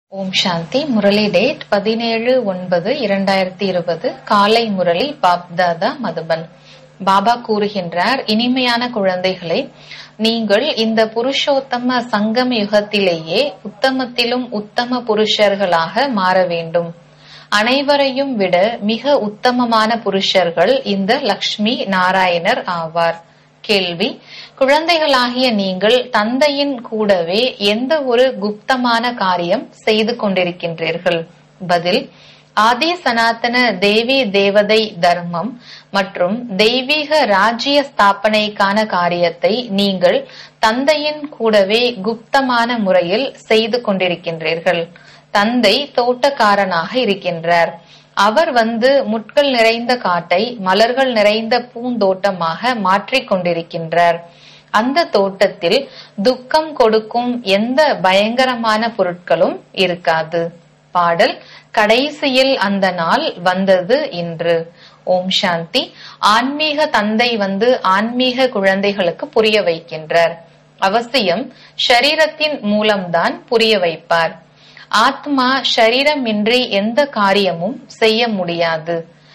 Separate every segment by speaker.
Speaker 1: ஓம் சாந்தி Murali date பதினேழு ஒன்பது இரண்டாயிரத்தி இருபது காலை முரளி பாப்தாதா மதுபன் பாபா கூறுகின்றார் இனிமையான குழந்தைகளே நீங்கள் இந்த புருஷோத்தம சங்கம் யுகத்திலேயே உத்தமத்திலும் உத்தம புருஷர்களாக மாற வேண்டும் அனைவரையும் விட மிக உத்தமமான புருஷர்கள் இந்த லக்ஷ்மி நாராயணர் ஆவார் கேள்வி குழந்தைகளாகிய நீங்கள் தந்தையின் கூடவே எந்த ஒரு குப்தமான காரியம் செய்து கொண்டிருக்கின்றீர்கள் பதில் ஆதி சனாதன தேவி தேவதை தர்மம் மற்றும் தெய்வீக ராஜ்ய ஸ்தாபனைக்கான காரியத்தை நீங்கள் தந்தையின் கூடவே குப்தமான முறையில் செய்து கொண்டிருக்கின்றீர்கள் தந்தை தோட்டக்காரனாக இருக்கின்றார் அவர் வந்து முட்கள் நிறைந்த காட்டை மலர்கள் நிறைந்த பூந்தோட்டமாக மாற்றிக் கொண்டிருக்கின்றார் அந்த தோட்டத்தில் துக்கம் கொடுக்கும் எந்த பயங்கரமான பொருட்களும் இருக்காது பாடல் கடைசியில் அந்த நாள் வந்தது இன்று ஓம் சாந்தி ஆன்மீக தந்தை வந்து ஆன்மீக குழந்தைகளுக்கு புரிய வைக்கின்றார் அவசியம் ஷரீரத்தின் மூலம்தான் புரிய வைப்பார் ஆத்மா ஷரீரமின்றி எந்த காரியமும் செய்ய முடியாது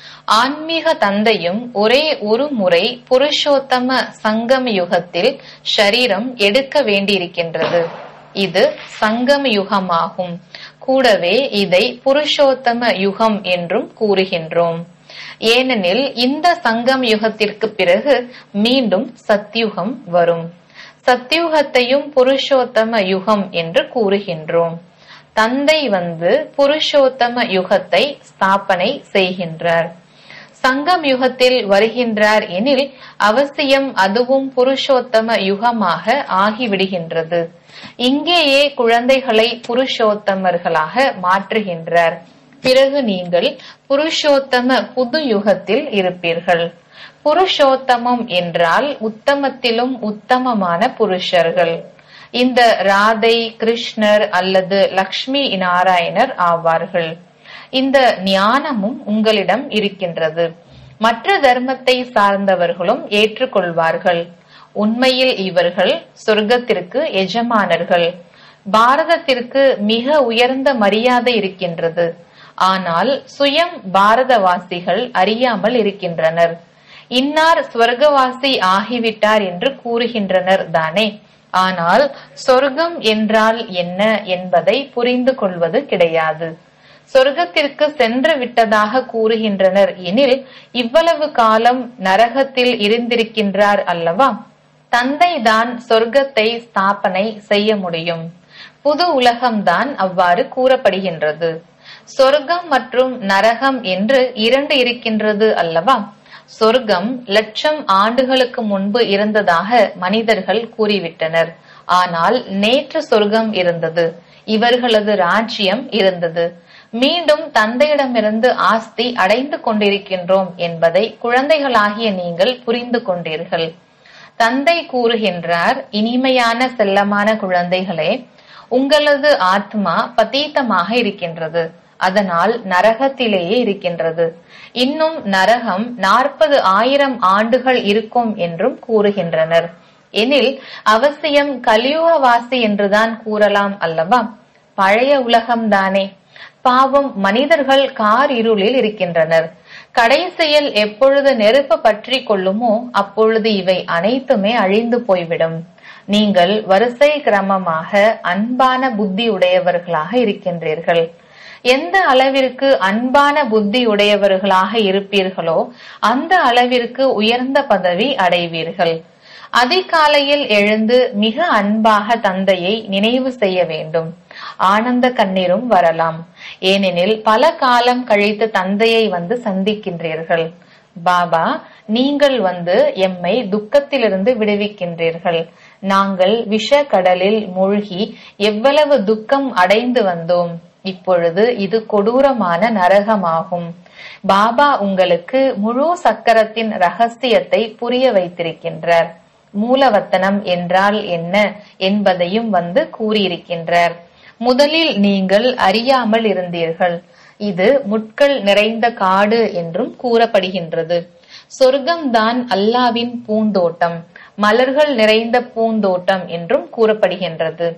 Speaker 1: ஆன்மீக தந்தையும் ஒரே ஒரு முறை புருஷோத்தம சங்கம் யுகத்தில் ஷரீரம் எடுக்க வேண்டியிருக்கின்றது இது சங்கம் யுகமாகும் கூடவே இதை புருஷோத்தம யுகம் என்றும் கூறுகின்றோம் ஏனெனில் இந்த சங்கம் யுகத்திற்கு பிறகு மீண்டும் சத்யுகம் வரும் சத்யுகத்தையும் புருஷோத்தம யுகம் என்று கூறுகின்றோம் தந்தை வந்து புருஷோத்தம யுகத்தை ஸ்தாபனை செய்கின்றார் சங்கம் யுகத்தில் வருகின்றார் எனில் அவசியம் அதுவும் புருஷோத்தம யுகமாக ஆகிவிடுகின்றது இங்கேயே குழந்தைகளை புருஷோத்தமர்களாக மாற்றுகின்றார் பிறகு நீங்கள் புருஷோத்தம புது யுகத்தில் இருப்பீர்கள் புருஷோத்தமம் என்றால் உத்தமத்திலும் உத்தமமான புருஷர்கள் இந்த ராதை கிருஷ்ணர் அல்லது லக்ஷ்மி நாராயணர் ஆவார்கள் இந்த ஞானமும் உங்களிடம் இருக்கின்றது மற்ற தர்மத்தை சார்ந்தவர்களும் ஏற்றுக்கொள்வார்கள் உண்மையில் இவர்கள் சொர்க்கத்திற்கு எஜமானர்கள் பாரதத்திற்கு மிக உயர்ந்த மரியாதை இருக்கின்றது ஆனால் சுயம் பாரதவாசிகள் அறியாமல் இருக்கின்றனர் இன்னார் ஸ்வர்கவாசி ஆகிவிட்டார் என்று கூறுகின்றனர் தானே ஆனால் சொர்க்கம் என்றால் என்ன என்பதை புரிந்து கொள்வது கிடையாது சொர்க்கத்திற்கு சென்று விட்டதாக கூறுகின்றனர் எனில் இவ்வளவு காலம் நரகத்தில் இருந்திருக்கின்றார் அல்லவா தந்தை தான் சொர்க்கத்தை ஸ்தாபனை செய்ய முடியும் புது உலகம்தான் அவ்வாறு கூறப்படுகின்றது சொர்க்கம் மற்றும் நரகம் என்று இரண்டு இருக்கின்றது அல்லவா சொர்க்கம் லட்சம் ஆண்டுகளுக்கு முன்பு இருந்ததாக மனிதர்கள் கூறிவிட்டனர் ஆனால் நேற்று சொர்க்கம் இருந்தது இவர்களது ராஜ்யம் இருந்தது மீண்டும் தந்தையிடமிருந்து ஆஸ்தி அடைந்து கொண்டிருக்கின்றோம் என்பதை குழந்தைகளாகிய நீங்கள் புரிந்து கொண்டீர்கள் தந்தை கூறுகின்றார் இனிமையான செல்லமான குழந்தைகளே உங்களது ஆத்மா பதீத்தமாக இருக்கின்றது அதனால் நரகத்திலேயே இருக்கின்றது இன்னும் நரகம் நாற்பது ஆயிரம் ஆண்டுகள் இருக்கும் என்றும் கூறுகின்றனர் எனில் அவசியம் கலியுகவாசி என்றுதான் கூறலாம் அல்லவா பழைய உலகம்தானே பாவம் மனிதர்கள் கார் இருளில் இருக்கின்றனர் கடைசியில் எப்பொழுது நெருப்பு பற்றி கொள்ளுமோ அப்பொழுது இவை அனைத்துமே அழிந்து போய்விடும் நீங்கள் வரிசை கிரமமாக அன்பான புத்தி உடையவர்களாக இருக்கின்றீர்கள் எந்த அளவிற்கு அன்பான புத்தி உடையவர்களாக இருப்பீர்களோ அந்த அளவிற்கு உயர்ந்த பதவி அடைவீர்கள் அதிகாலையில் எழுந்து மிக அன்பாக தந்தையை நினைவு செய்ய வேண்டும் ஆனந்த கண்ணீரும் வரலாம் ஏனெனில் பல காலம் கழித்து தந்தையை வந்து சந்திக்கின்றீர்கள் பாபா நீங்கள் வந்து எம்மை துக்கத்திலிருந்து விடுவிக்கின்றீர்கள் நாங்கள் விஷ கடலில் மூழ்கி எவ்வளவு துக்கம் அடைந்து வந்தோம் இப்பொழுது இது கொடூரமான நரகமாகும் பாபா உங்களுக்கு முழு சக்கரத்தின் ரகசியத்தை புரிய வைத்திருக்கின்றார் மூலவத்தனம் என்றால் என்ன என்பதையும் வந்து கூறியிருக்கின்றார் முதலில் நீங்கள் அறியாமல் இருந்தீர்கள் இது முட்கள் நிறைந்த காடு என்றும் கூறப்படுகின்றது சொர்க்கம்தான் அல்லாவின் பூந்தோட்டம் மலர்கள் நிறைந்த பூந்தோட்டம் என்றும் கூறப்படுகின்றது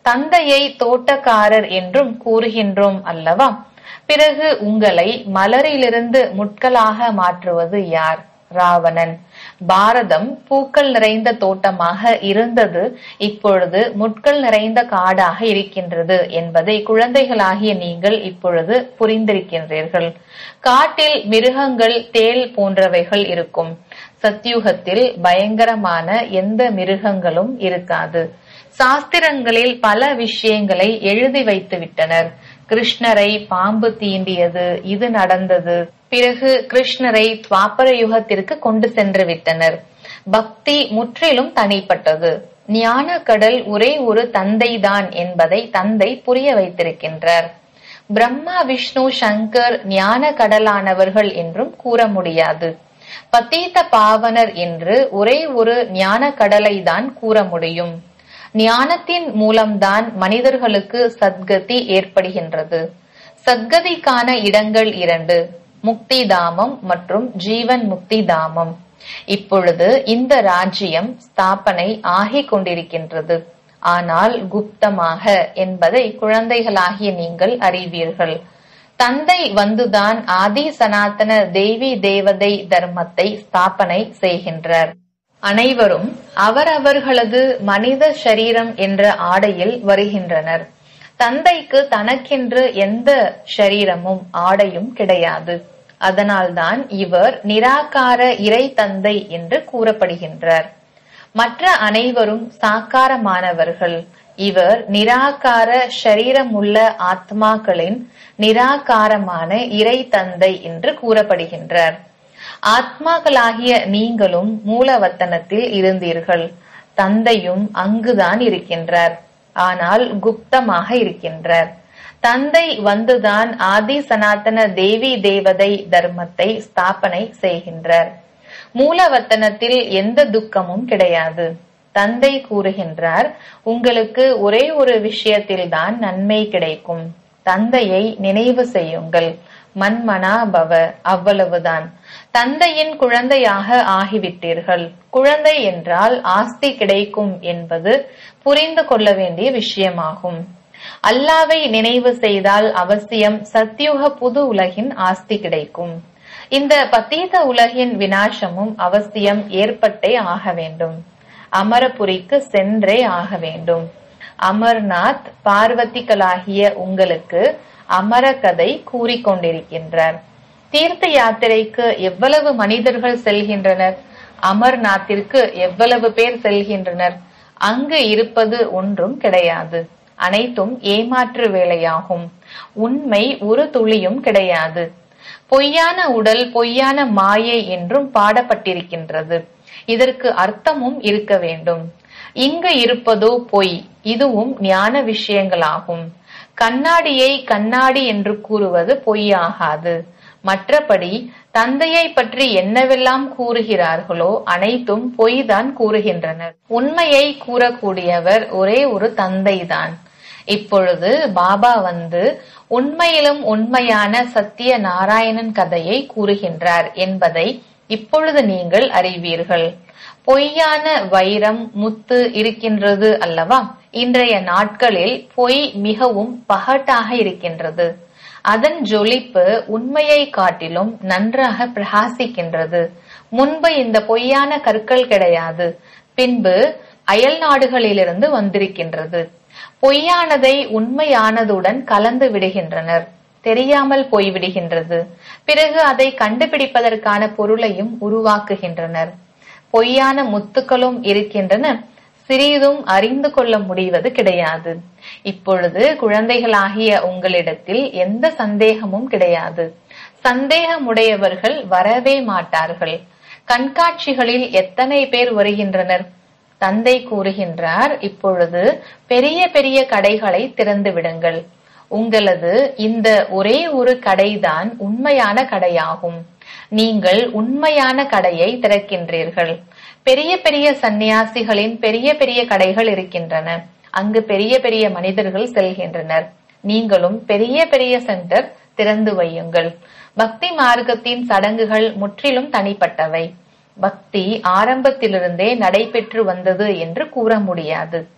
Speaker 1: தந்தையை தோட்டக்காரர் என்றும் கூறுகின்றோம் அல்லவா பிறகு உங்களை மலரிலிருந்து முட்களாக மாற்றுவது யார் ராவணன் பாரதம் பூக்கள் நிறைந்த தோட்டமாக இருந்தது இப்பொழுது முட்கள் நிறைந்த காடாக இருக்கின்றது என்பதை குழந்தைகளாகிய நீங்கள் இப்பொழுது புரிந்திருக்கின்றீர்கள் காட்டில் மிருகங்கள் தேள் போன்றவைகள் இருக்கும் சத்யுகத்தில் பயங்கரமான எந்த மிருகங்களும் இருக்காது சாஸ்திரங்களில் பல விஷயங்களை எழுதி வைத்து விட்டனர் கிருஷ்ணரை பாம்பு தீண்டியது இது நடந்தது பிறகு கிருஷ்ணரை துவாபர யுகத்திற்கு கொண்டு சென்று விட்டனர் பக்தி முற்றிலும் தனிப்பட்டது ஞான கடல் ஒரே ஒரு தந்தைதான் என்பதை தந்தை புரிய வைத்திருக்கின்றார் பிரம்மா விஷ்ணு சங்கர் ஞான கடலானவர்கள் என்றும் கூற முடியாது பத்தீத்த பாவனர் என்று ஒரே ஒரு ஞான கடலை தான் கூற முடியும் ஞானத்தின் மூலம்தான் மனிதர்களுக்கு சத்கதி ஏற்படுகின்றது சத்கதிக்கான இடங்கள் இரண்டு முக்தி தாமம் மற்றும் ஜீவன் முக்தி தாமம் இப்பொழுது இந்த ராஜ்யம் ஸ்தாபனை ஆகிக் கொண்டிருக்கின்றது ஆனால் குப்தமாக என்பதை குழந்தைகளாகிய நீங்கள் அறிவீர்கள் தந்தை வந்துதான் ஆதி சனாதன தேவி தேவதை தர்மத்தை ஸ்தாபனை செய்கின்றார் அனைவரும் அவரவர்களது மனித சரீரம் என்ற ஆடையில் வருகின்றனர் தந்தைக்கு தனக்கென்று எந்த ஷரீரமும் ஆடையும் கிடையாது அதனால்தான் இவர் நிராகார இறை தந்தை என்று கூறப்படுகின்றார் மற்ற அனைவரும் சாக்காரமானவர்கள் இவர் நிராகார ஷரீரமுள்ள ஆத்மாக்களின் நிராகாரமான இறை தந்தை என்று கூறப்படுகின்றார் ஆத்மாக்களாகிய நீங்களும் மூலவத்தனத்தில் இருந்தீர்கள் தந்தையும் அங்குதான் இருக்கின்றார் ஆனால் குப்தமாக இருக்கின்றார் தந்தை வந்துதான் ஆதி சனாதன தேவி தேவதை தர்மத்தை ஸ்தாபனை செய்கின்றார் மூலவத்தனத்தில் எந்த துக்கமும் கிடையாது தந்தை கூறுகின்றார் உங்களுக்கு ஒரே ஒரு விஷயத்தில்தான் நன்மை கிடைக்கும் தந்தையை நினைவு செய்யுங்கள் மன்மனா பவ அவ்வளவுதான் தந்தையின் குழந்தையாக ஆகிவிட்டீர்கள் குழந்தை என்றால் ஆஸ்தி கிடைக்கும் என்பது புரிந்து கொள்ள வேண்டிய விஷயமாகும் அல்லாவை நினைவு செய்தால் அவசியம் சத்தியுக புது உலகின் ஆஸ்தி கிடைக்கும் இந்த பத்தீத உலகின் வினாசமும் அவசியம் ஏற்பட்டே ஆக வேண்டும் அமரபுரிக்கு சென்றே ஆக வேண்டும் அமர்நாத் பார்வதிகளாகிய உங்களுக்கு அமர கதை கூறிக்கொண்டிருக்கின்றார் தீர்த்த யாத்திரைக்கு எவ்வளவு மனிதர்கள் செல்கின்றனர் அமர்நாத்திற்கு எவ்வளவு பேர் செல்கின்றனர் அங்கு இருப்பது ஒன்றும் கிடையாது அனைத்தும் ஏமாற்று வேலையாகும் உண்மை ஒரு துளியும் கிடையாது பொய்யான உடல் பொய்யான மாயை என்றும் பாடப்பட்டிருக்கின்றது இதற்கு அர்த்தமும் இருக்க வேண்டும் இங்கு இருப்பதோ பொய் இதுவும் ஞான விஷயங்களாகும் கண்ணாடியை கண்ணாடி என்று கூறுவது பொய்யாகாது மற்றபடி தந்தையை பற்றி என்னவெல்லாம் கூறுகிறார்களோ அனைத்தும் பொய்தான் கூறுகின்றனர் உண்மையை கூறக்கூடியவர் ஒரே ஒரு தந்தைதான் இப்பொழுது பாபா வந்து உண்மையிலும் உண்மையான சத்திய நாராயணன் கதையை கூறுகின்றார் என்பதை இப்பொழுது நீங்கள் அறிவீர்கள் பொய்யான வைரம் முத்து இருக்கின்றது அல்லவா இன்றைய நாட்களில் பொய் மிகவும் பகட்டாக இருக்கின்றது அதன் ஜொலிப்பு உண்மையை காட்டிலும் நன்றாக பிரகாசிக்கின்றது முன்பு இந்த பொய்யான கற்கள் கிடையாது பின்பு அயல் நாடுகளிலிருந்து வந்திருக்கின்றது பொய்யானதை உண்மையானதுடன் கலந்து விடுகின்றனர் தெரியாமல் போய்விடுகின்றது பிறகு அதை கண்டுபிடிப்பதற்கான பொருளையும் உருவாக்குகின்றனர் பொய்யான முத்துக்களும் இருக்கின்றன சிறிதும் அறிந்து கொள்ள முடிவது கிடையாது இப்பொழுது குழந்தைகளாகிய உங்களிடத்தில் எந்த சந்தேகமும் கிடையாது சந்தேகமுடையவர்கள் வரவே மாட்டார்கள் கண்காட்சிகளில் எத்தனை பேர் வருகின்றனர் தந்தை கூறுகின்றார் இப்பொழுது பெரிய பெரிய கடைகளை திறந்து விடுங்கள் உங்களது இந்த ஒரே ஒரு கடைதான் உண்மையான கடையாகும் நீங்கள் உண்மையான கடையை திறக்கின்றீர்கள் பெரிய பெரிய சந்நியாசிகளின் பெரிய பெரிய கடைகள் இருக்கின்றன அங்கு பெரிய பெரிய மனிதர்கள் செல்கின்றனர் நீங்களும் பெரிய பெரிய சென்டர் திறந்து வையுங்கள் பக்தி மார்க்கத்தின் சடங்குகள் முற்றிலும் தனிப்பட்டவை பக்தி ஆரம்பத்திலிருந்தே நடைபெற்று வந்தது என்று கூற முடியாது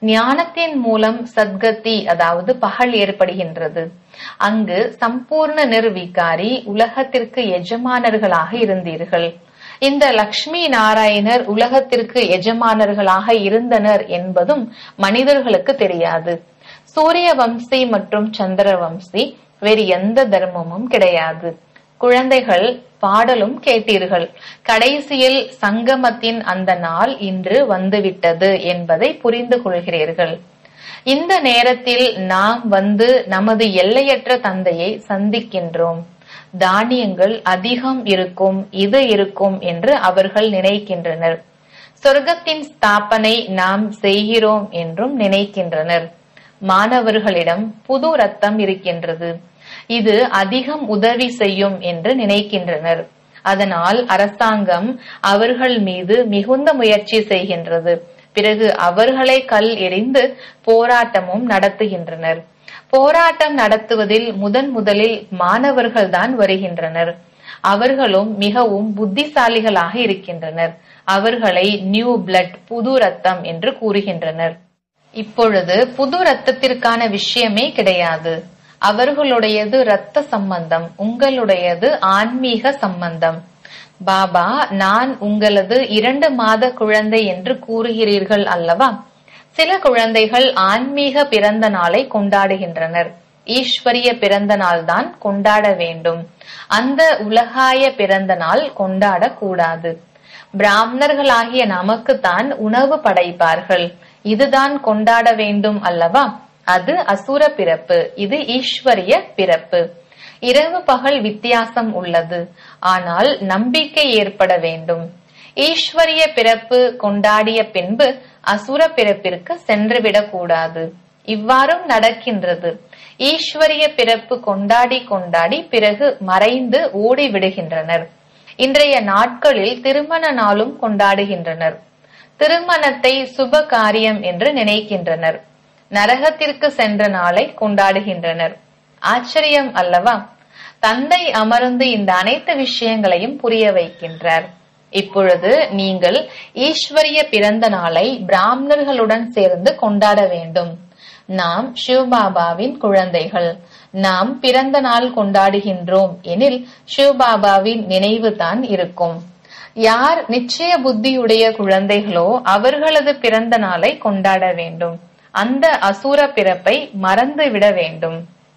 Speaker 1: ஞானத்தின் மூலம் சத்கதி அதாவது பகல் ஏற்படுகின்றது அங்கு சம்பூர்ண நிர்விகாரி உலகத்திற்கு எஜமானர்களாக இருந்தீர்கள் இந்த லக்ஷ்மி நாராயணர் உலகத்திற்கு எஜமானர்களாக இருந்தனர் என்பதும் மனிதர்களுக்கு தெரியாது சூரிய வம்சி மற்றும் சந்திர வம்சி வேறு எந்த தர்மமும் கிடையாது குழந்தைகள் பாடலும் கேட்டீர்கள் கடைசியில் சங்கமத்தின் அந்த நாள் இன்று வந்துவிட்டது என்பதை புரிந்து கொள்கிறீர்கள் இந்த நேரத்தில் நாம் வந்து நமது எல்லையற்ற தந்தையை சந்திக்கின்றோம் தானியங்கள் அதிகம் இருக்கும் இது இருக்கும் என்று அவர்கள் நினைக்கின்றனர் சொர்க்கத்தின் ஸ்தாபனை நாம் செய்கிறோம் என்றும் நினைக்கின்றனர் மாணவர்களிடம் புது ரத்தம் இருக்கின்றது இது அதிகம் உதவி செய்யும் என்று நினைக்கின்றனர் அதனால் அரசாங்கம் அவர்கள் மீது மிகுந்த முயற்சி செய்கின்றது பிறகு அவர்களை கல் எறிந்து போராட்டமும் நடத்துகின்றனர் போராட்டம் நடத்துவதில் முதன் முதலில் மாணவர்கள்தான் வருகின்றனர் அவர்களும் மிகவும் புத்திசாலிகளாக இருக்கின்றனர் அவர்களை நியூ பிளட் புது ரத்தம் என்று கூறுகின்றனர் இப்பொழுது புது ரத்தத்திற்கான விஷயமே கிடையாது அவர்களுடையது இரத்த சம்பந்தம் உங்களுடையது ஆன்மீக சம்பந்தம் பாபா நான் உங்களது இரண்டு மாத குழந்தை என்று கூறுகிறீர்கள் அல்லவா சில குழந்தைகள் ஆன்மீக பிறந்த நாளை கொண்டாடுகின்றனர் ஈஸ்வரிய பிறந்த நாள் தான் கொண்டாட வேண்டும் அந்த உலகாய பிறந்த நாள் கொண்டாடக்கூடாது பிராமணர்களாகிய நமக்குத்தான் உணவு படைப்பார்கள் இதுதான் கொண்டாட வேண்டும் அல்லவா அது அசுர பிறப்பு இது ஈஸ்வரிய பிறப்பு இரவு பகல் வித்தியாசம் உள்ளது ஆனால் நம்பிக்கை ஏற்பட வேண்டும் ஈஸ்வரிய பிறப்பு கொண்டாடிய பின்பு அசுர பிறப்பிற்கு சென்றுவிடக் கூடாது இவ்வாறும் நடக்கின்றது ஈஸ்வரிய பிறப்பு கொண்டாடி கொண்டாடி பிறகு மறைந்து ஓடி விடுகின்றனர் இன்றைய நாட்களில் திருமண நாளும் கொண்டாடுகின்றனர் திருமணத்தை சுப காரியம் என்று நினைக்கின்றனர் நரகத்திற்கு சென்ற நாளை கொண்டாடுகின்றனர் ஆச்சரியம் அல்லவா தந்தை அமர்ந்து இந்த அனைத்து விஷயங்களையும் புரிய வைக்கின்றார் இப்பொழுது நீங்கள் ஈஸ்வரிய பிறந்த நாளை பிராமணர்களுடன் சேர்ந்து கொண்டாட வேண்டும் நாம் சிவபாபாவின் குழந்தைகள் நாம் பிறந்த நாள் கொண்டாடுகின்றோம் எனில் சிவபாபாவின் நினைவு தான் இருக்கும் யார் நிச்சய புத்தியுடைய குழந்தைகளோ அவர்களது பிறந்த நாளை கொண்டாட வேண்டும் அந்த அசுர பிறப்பை மறந்து விட வேண்டும்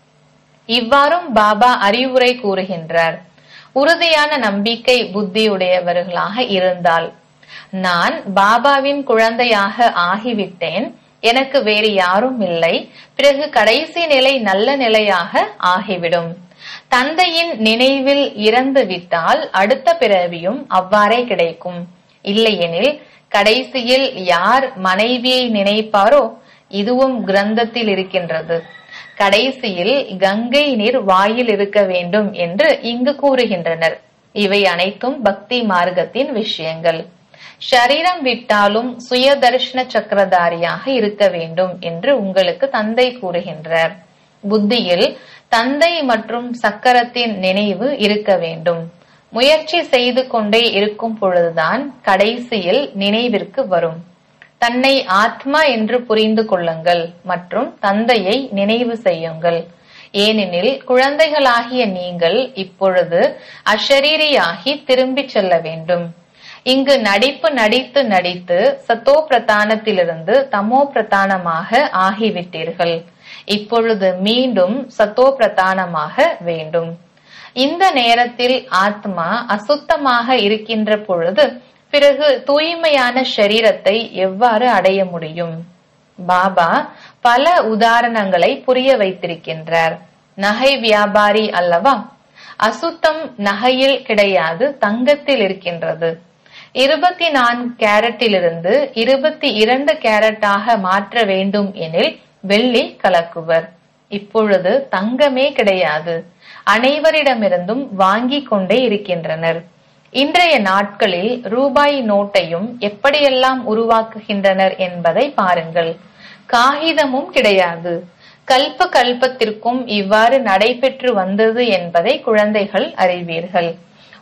Speaker 1: இவ்வாறும் பாபா அறிவுரை கூறுகின்றார் உறுதியான நம்பிக்கை புத்தியுடையவர்களாக இருந்தால் நான் பாபாவின் குழந்தையாக ஆகிவிட்டேன் எனக்கு வேறு யாரும் இல்லை பிறகு கடைசி நிலை நல்ல நிலையாக ஆகிவிடும் தந்தையின் நினைவில் இறந்து விட்டால் அடுத்த பிறவியும் அவ்வாறே கிடைக்கும் இல்லையெனில் கடைசியில் யார் மனைவியை நினைப்பாரோ இதுவும் கிரந்தத்தில் இருக்கின்றது கடைசியில் கங்கை நீர் வாயில் இருக்க வேண்டும் என்று இங்கு கூறுகின்றனர் இவை அனைத்தும் பக்தி மார்க்கத்தின் விஷயங்கள் ஷரீரம் விட்டாலும் சுயதர்ஷன சக்கரதாரியாக இருக்க வேண்டும் என்று உங்களுக்கு தந்தை கூறுகின்றார் புத்தியில் தந்தை மற்றும் சக்கரத்தின் நினைவு இருக்க வேண்டும் முயற்சி செய்து கொண்டே இருக்கும் பொழுதுதான் கடைசியில் நினைவிற்கு வரும் தன்னை ஆத்மா என்று புரிந்து கொள்ளுங்கள் மற்றும் தந்தையை நினைவு செய்யுங்கள் ஏனெனில் குழந்தைகளாகிய நீங்கள் இப்பொழுது அஷரீரியாகி திரும்பிச் செல்ல வேண்டும் இங்கு நடிப்பு நடித்து நடித்து சத்தோ பிரதானத்திலிருந்து தமோ பிரதானமாக ஆகிவிட்டீர்கள் இப்பொழுது மீண்டும் சத்தோ பிரதானமாக வேண்டும் இந்த நேரத்தில் ஆத்மா அசுத்தமாக இருக்கின்ற பொழுது பிறகு தூய்மையான ஷரீரத்தை எவ்வாறு அடைய முடியும் பாபா பல உதாரணங்களை புரிய வைத்திருக்கின்றார் நகை வியாபாரி அல்லவா அசுத்தம் நகையில் கிடையாது தங்கத்தில் இருக்கின்றது இருபத்தி நான்கு கேரட்டிலிருந்து இருபத்தி இரண்டு கேரட்டாக மாற்ற வேண்டும் எனில் வெள்ளி கலக்குவர் இப்பொழுது தங்கமே கிடையாது அனைவரிடமிருந்தும் வாங்கிக் கொண்டே இருக்கின்றனர் இன்றைய நாட்களில் ரூபாய் நோட்டையும் எப்படியெல்லாம் உருவாக்குகின்றனர் என்பதை பாருங்கள் காகிதமும் கிடையாது கல்ப கல்பத்திற்கும் இவ்வாறு நடைபெற்று வந்தது என்பதை குழந்தைகள் அறிவீர்கள்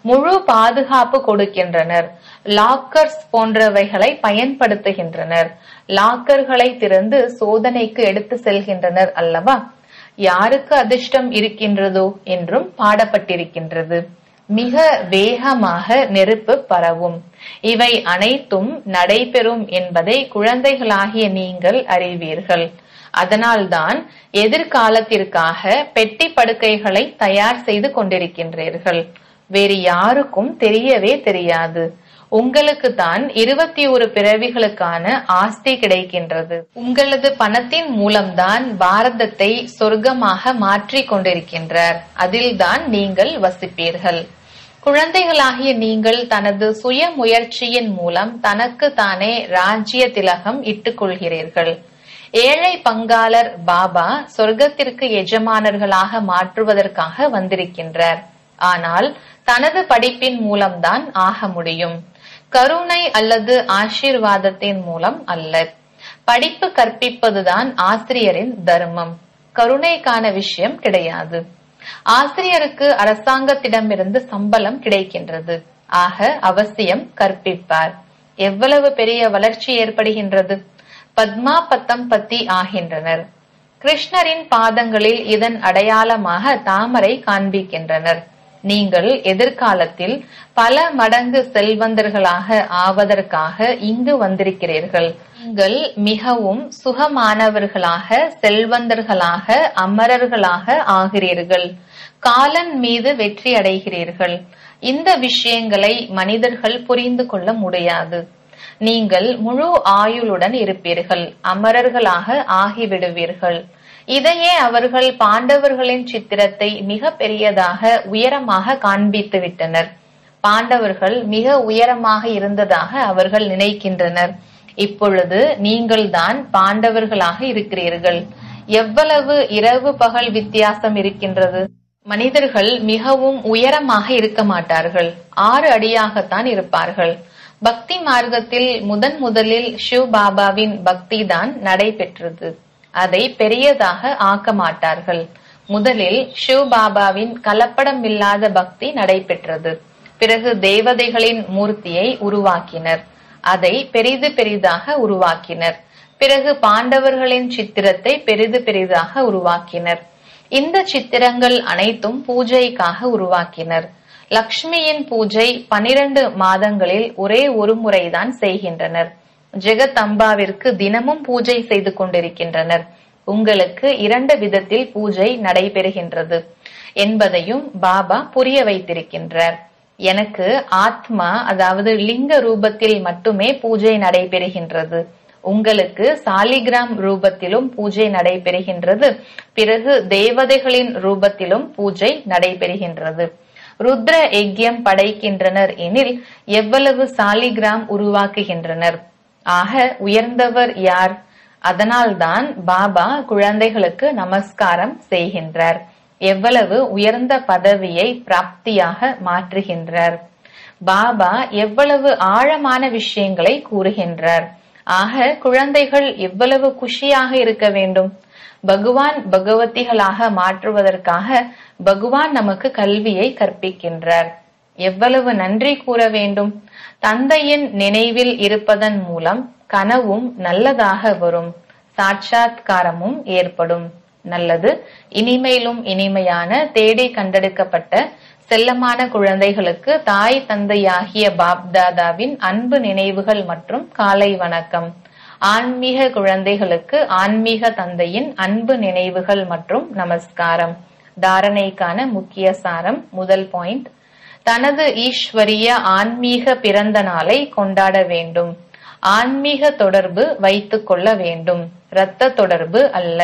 Speaker 1: முழு பாதுகாப்பு கொடுக்கின்றனர் லாக்கர்ஸ் போன்றவைகளை பயன்படுத்துகின்றனர் லாக்கர்களை திறந்து சோதனைக்கு எடுத்து செல்கின்றனர் அல்லவா யாருக்கு அதிர்ஷ்டம் இருக்கின்றதோ என்றும் பாடப்பட்டிருக்கின்றது மிக வேகமாக நெருப்பு பரவும் இவை அனைத்தும் நடைபெறும் என்பதை குழந்தைகளாகிய நீங்கள் அறிவீர்கள் அதனால்தான் எதிர்காலத்திற்காக பெட்டி படுக்கைகளை தயார் செய்து கொண்டிருக்கின்றீர்கள் வேறு யாருக்கும் தெரியவே தெரியாது உங்களுக்கு தான் இருபத்தி ஒரு பிறவிகளுக்கான ஆஸ்தி கிடைக்கின்றது உங்களது பணத்தின் மூலம்தான் பாரதத்தை சொர்க்கமாக மாற்றிக் கொண்டிருக்கின்றார் அதில்தான் நீங்கள் வசிப்பீர்கள் குழந்தைகளாகிய நீங்கள் தனது சுய முயற்சியின் மூலம் தனக்கு தானே ராஜ்ய திலகம் இட்டுக் கொள்கிறீர்கள் ஏழை பங்காளர் பாபா சொர்க்கத்திற்கு எஜமானர்களாக மாற்றுவதற்காக வந்திருக்கின்றார் ஆனால் தனது படிப்பின் மூலம்தான் ஆக முடியும் கருணை அல்லது ஆசீர்வாதத்தின் மூலம் அல்ல படிப்பு கற்பிப்பதுதான் ஆசிரியரின் தர்மம் கருணைக்கான விஷயம் கிடையாது ஆசிரியருக்கு அரசாங்கத்திடமிருந்து சம்பளம் கிடைக்கின்றது ஆக அவசியம் கற்பிப்பார் எவ்வளவு பெரிய வளர்ச்சி ஏற்படுகின்றது பத்மா பத்தம் பத்தி ஆகின்றனர் கிருஷ்ணரின் பாதங்களில் இதன் அடையாளமாக தாமரை காண்பிக்கின்றனர் நீங்கள் எதிர்காலத்தில் பல மடங்கு செல்வந்தர்களாக ஆவதற்காக இங்கு வந்திருக்கிறீர்கள் நீங்கள் மிகவும் சுகமானவர்களாக செல்வந்தர்களாக அமரர்களாக ஆகிறீர்கள் காலன் மீது வெற்றி அடைகிறீர்கள் இந்த விஷயங்களை மனிதர்கள் புரிந்து கொள்ள முடியாது நீங்கள் முழு ஆயுளுடன் இருப்பீர்கள் அமரர்களாக ஆகிவிடுவீர்கள் இதையே அவர்கள் பாண்டவர்களின் சித்திரத்தை மிக பெரியதாக உயரமாக காண்பித்து விட்டனர் பாண்டவர்கள் மிக உயரமாக இருந்ததாக அவர்கள் நினைக்கின்றனர் இப்பொழுது நீங்கள்தான் பாண்டவர்களாக இருக்கிறீர்கள் எவ்வளவு இரவு பகல் வித்தியாசம் இருக்கின்றது மனிதர்கள் மிகவும் உயரமாக இருக்க மாட்டார்கள் ஆறு அடியாகத்தான் இருப்பார்கள் பக்தி மார்க்கத்தில் முதன் முதலில் சிவ் பாபாவின் பக்தி தான் நடைபெற்றது அதை பெரியதாக ஆக்க மாட்டார்கள் முதலில் சிவ் பாபாவின் கலப்படமில்லாத பக்தி நடைபெற்றது பிறகு தேவதைகளின் மூர்த்தியை உருவாக்கினர் அதை பெரிது பெரிதாக உருவாக்கினர் பிறகு பாண்டவர்களின் சித்திரத்தை பெரிது பெரிதாக உருவாக்கினர் இந்த சித்திரங்கள் அனைத்தும் பூஜைக்காக உருவாக்கினர் லக்ஷ்மியின் பூஜை பனிரெண்டு மாதங்களில் ஒரே ஒரு முறைதான் செய்கின்றனர் ஜெகதம்பாவிற்கு தினமும் பூஜை செய்து கொண்டிருக்கின்றனர் உங்களுக்கு இரண்டு விதத்தில் பூஜை நடைபெறுகின்றது என்பதையும் பாபா புரிய வைத்திருக்கின்றார் எனக்கு ஆத்மா அதாவது லிங்க ரூபத்தில் மட்டுமே பூஜை நடைபெறுகின்றது உங்களுக்கு சாலிகிராம் ரூபத்திலும் பூஜை நடைபெறுகின்றது பிறகு தேவதைகளின் ரூபத்திலும் பூஜை நடைபெறுகின்றது ருத்ர யஜ்யம் படைக்கின்றனர் எனில் எவ்வளவு சாலிகிராம் உருவாக்குகின்றனர் ஆக உயர்ந்தவர் யார் அதனால்தான் பாபா குழந்தைகளுக்கு நமஸ்காரம் செய்கின்றார் எவ்வளவு உயர்ந்த பதவியை பிராப்தியாக மாற்றுகின்றார் பாபா எவ்வளவு ஆழமான விஷயங்களை கூறுகின்றார் ஆக குழந்தைகள் எவ்வளவு குஷியாக இருக்க வேண்டும் பகவான் பகவதிகளாக மாற்றுவதற்காக பகவான் நமக்கு கல்வியை கற்பிக்கின்றார் எவ்வளவு நன்றி கூற வேண்டும் தந்தையின் நினைவில் இருப்பதன் மூலம் கனவும் நல்லதாக வரும் சாட்சாத்காரமும் ஏற்படும் நல்லது இனிமையிலும் இனிமையான தேடி கண்டெடுக்கப்பட்ட செல்லமான குழந்தைகளுக்கு தாய் தந்தையாகிய பாப்தாதாவின் அன்பு நினைவுகள் மற்றும் காலை வணக்கம் ஆன்மீக குழந்தைகளுக்கு ஆன்மீக தந்தையின் அன்பு நினைவுகள் மற்றும் நமஸ்காரம் தாரணைக்கான முக்கிய சாரம் முதல் பாயிண்ட் தனது ஈஸ்வரிய ஆன்மீக பிறந்த நாளை கொண்டாட வேண்டும் ஆன்மீக தொடர்பு வைத்துக் கொள்ள வேண்டும் இரத்த தொடர்பு அல்ல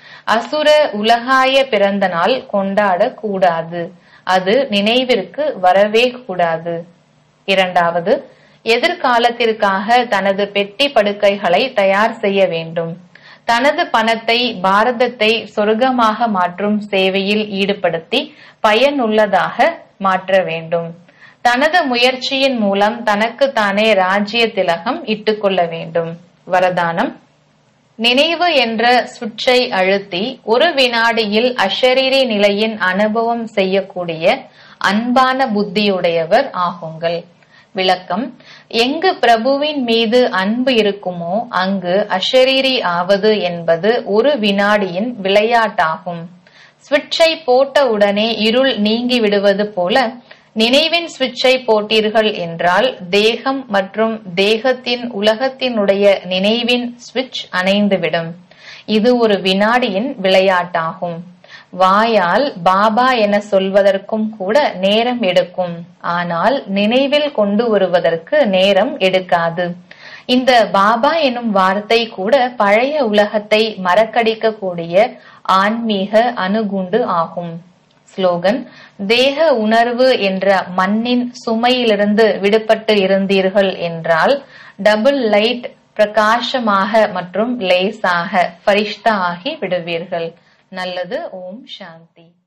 Speaker 1: அசுர உலகாய பிறந்த நாள் கொண்டாட கூடாது அது நினைவிற்கு வரவே கூடாது இரண்டாவது எதிர்காலத்திற்காக தனது பெட்டி படுக்கைகளை தயார் செய்ய வேண்டும் தனது பணத்தை பாரதத்தை சொர்க்கமாக மாற்றும் சேவையில் ஈடுபடுத்தி பயனுள்ளதாக மாற்ற வேண்டும் தனது முயற்சியின் மூலம் தனக்கு தானே ராஜ்ய திலகம் இட்டுக்கொள்ள வேண்டும் வரதானம் நினைவு என்ற சுற்றை அழுத்தி ஒரு வினாடியில் அஷரீரி நிலையின் அனுபவம் செய்யக்கூடிய அன்பான புத்தியுடையவர் ஆகுங்கள் விளக்கம் எங்கு பிரபுவின் மீது அன்பு இருக்குமோ அங்கு அஷரீரி ஆவது என்பது ஒரு வினாடியின் விளையாட்டாகும் சுவிட்சை போட்ட உடனே இருள் நீங்கி விடுவது போல நினைவின் சுவிட்சை போட்டீர்கள் என்றால் தேகம் மற்றும் தேகத்தின் உலகத்தினுடைய நினைவின் சுவிட்ச் அணைந்துவிடும் இது ஒரு வினாடியின் விளையாட்டாகும் வாயால் பாபா என சொல்வதற்கும் கூட நேரம் எடுக்கும் ஆனால் நினைவில் கொண்டு வருவதற்கு நேரம் எடுக்காது இந்த பாபா எனும் வார்த்தை கூட பழைய உலகத்தை மறக்கடிக்கக்கூடிய ஆன்மீக அணுகுண்டு ஆகும் ஸ்லோகன் தேக உணர்வு என்ற மண்ணின் சுமையிலிருந்து விடுபட்டு இருந்தீர்கள் என்றால் டபுள் லைட் பிரகாசமாக மற்றும் லேசாக ஃபரிஷ்தா ஆகி விடுவீர்கள் நல்லது ஓம் சாந்தி